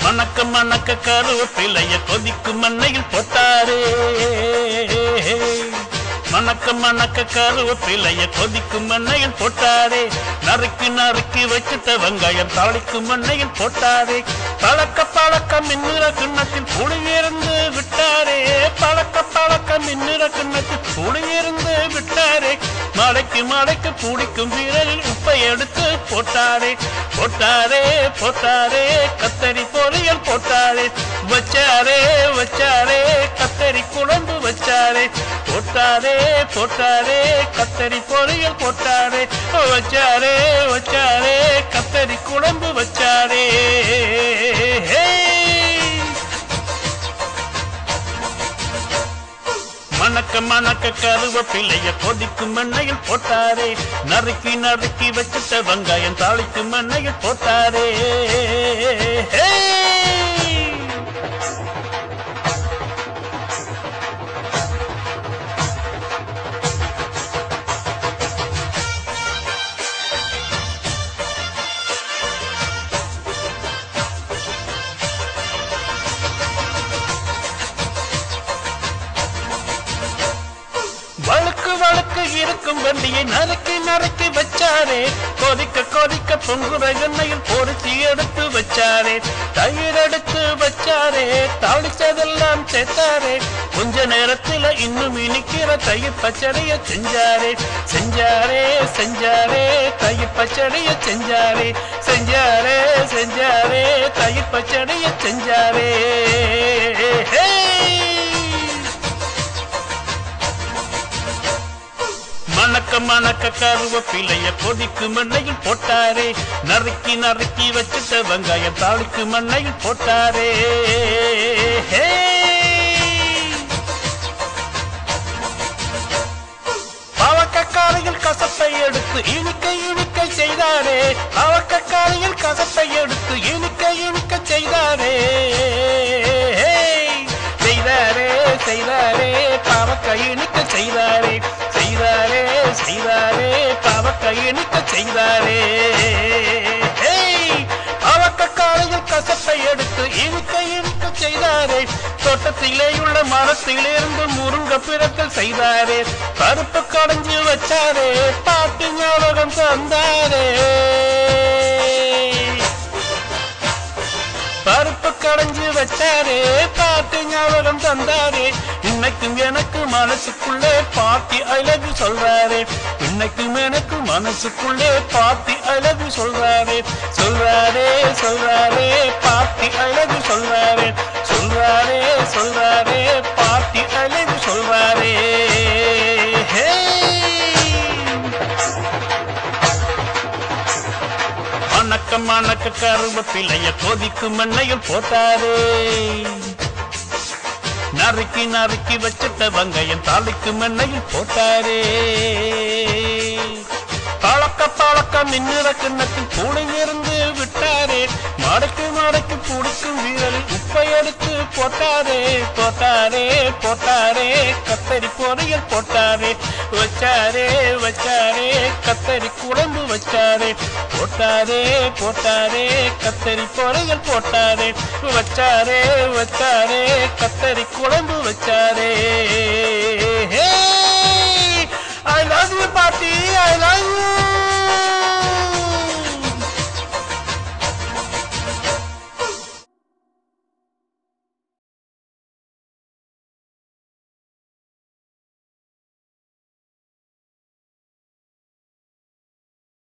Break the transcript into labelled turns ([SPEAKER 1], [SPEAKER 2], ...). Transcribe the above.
[SPEAKER 1] மணக்க மணக்க கருவேப்பிலைய கொதிக்கும் மண்ணையில் போட்டாரே மணக்க மணக்க கருவேப்பிலைய கொதிக்கும் மண்ணையில் போட்டாரே நறுக்கி நறுக்கி வச்சுட்ட வெங்காயம் தாளிக்கும் மண்ணையில் போட்டாரே பழக்க பழக்க மின்னுற கிண்ணத்தில் புளியிருந்து விட்டாரே பழக்க பழக்க மின்னுற கிண்ணத்தில் புளியிருந்து விட்டாரே மலைக்கு மலைக்கு பிடிக்கும் வீரரில் உப்பை எடுத்து போட்டாரே போட்டாரே போட்டாரே கத்தரி பொரியல் போட்டாரே வச்சாரே வச்சாரே கத்தரி குழம்பு வச்சாரே போட்டாரே போட்டாரே கத்தரி பொரியல் போட்டாரே வச்சாரே வச்சாரே கத்தரி குழம்பு வச்சாரே மணக்க மணக்க கருவேப்பிலைய கொதிக்கும் எண்ணெயில் போட்டாரே நறுக்கி நறுக்கி வச்சுட்ட வெங்காயம் தாளிக்கும் எண்ணெயில் போட்டாரே வழுக்கு வழுக்கு இருக்கும் வண்டியை நறுக்கி நறுக்கி வச்சாரே கொதிக்க கொதிக்க பொங்குற எண்ணெயில் பொறிச்சி எடுத்து வச்சாரே தயிர் எடுத்து வச்சாரே தாளிச்சதெல்லாம் சேர்த்தாரே கொஞ்ச நேரத்துல இன்னும் இனிக்கிற தயிர் பச்சடிய செஞ்சாரே செஞ்சாரே செஞ்சாரே தயிர் பச்சடிய செஞ்சாரே செஞ்சாரே செஞ்சாரே தயிர் பச்சடிய செஞ்சாரே ஹே மணக்க மணக்க கருவேப்பிலைய கொதிக்கு மண்ணையில் போட்டாரே நறுக்கி நறுக்கி வச்சுட்ட வெங்காயம் தாளிக்கு மண்ணையில் போட்டாரே ஹே! பாவக்கக்காரையில் கசப்பை எடுத்து இனிக்க இனிக்க செய்தாரே பாவக்கக்காரையில் கசப்பை எடுத்து இனிக்க இனிக்க செய்தாரே ஹே! செய்தாரே செய்தாரே பாவக்கை இனிக்க செய்தாரே செய்தாரே செய்தாரே பாவக்கை இனிக்க செய்தாரே ஹேய்! பாவக்கக்காரையில் கசப்பை எடுத்து இனிக்க இனிக்க செய்தாரே தோட்டத்திலே உள்ள மரத்திலிருந்து முருங்க பிறக்கல் செய்தாரே பருப்பு கடைஞ்சு வச்சாரே பாட்டு ஞாபகம் தந்தாரே பருப்பு கடைஞ்சு வச்சாரே பாட்டு ஞாபகம் தந்தாரே இன்னைக்கும் எனக்கு மனசுக்குள்ளே பாட்டி அழகு சொல்றாரே இன்னைக்கும் எனக்கு மனசுக்குள்ளே பாட்டி அழகு சொல்றாரே சொல்றாரே சொல்றாரே பாட்டி அழகு சொல்றாரே சொல்றாரே சொல்றாரே பாட்டி அழகு சொல்றாரே ஹே மணக்க மணக்க கருவேப்பிலைய கொதிக்கும் எண்ணெயில் போட்டாரே நறுக்கி நறுக்கி வச்சிட்ட வெங்காயம் தாளிக்கும் எண்ணெயில் போட்டாரே பழக்க பழக்க மின்னிற கிண்ணத்தில் பூனை இருந்து விட்டாரே மடக்கு மடக்கு பிடிக்கும் வீரலில் உப்பை எடுத்து போட்டாரே போட்டாரே போட்டாரே கத்தரி பொரியல் போட்டாரே வச்சாரே வச்சாரே கத்தரி குழம்பு வச்சாரே போட்டாரே போட்டாரே கத்தரி பொரியல் போட்டாரே வச்சாரே வச்சாரே கத்தரி குழம்பு வச்சாரே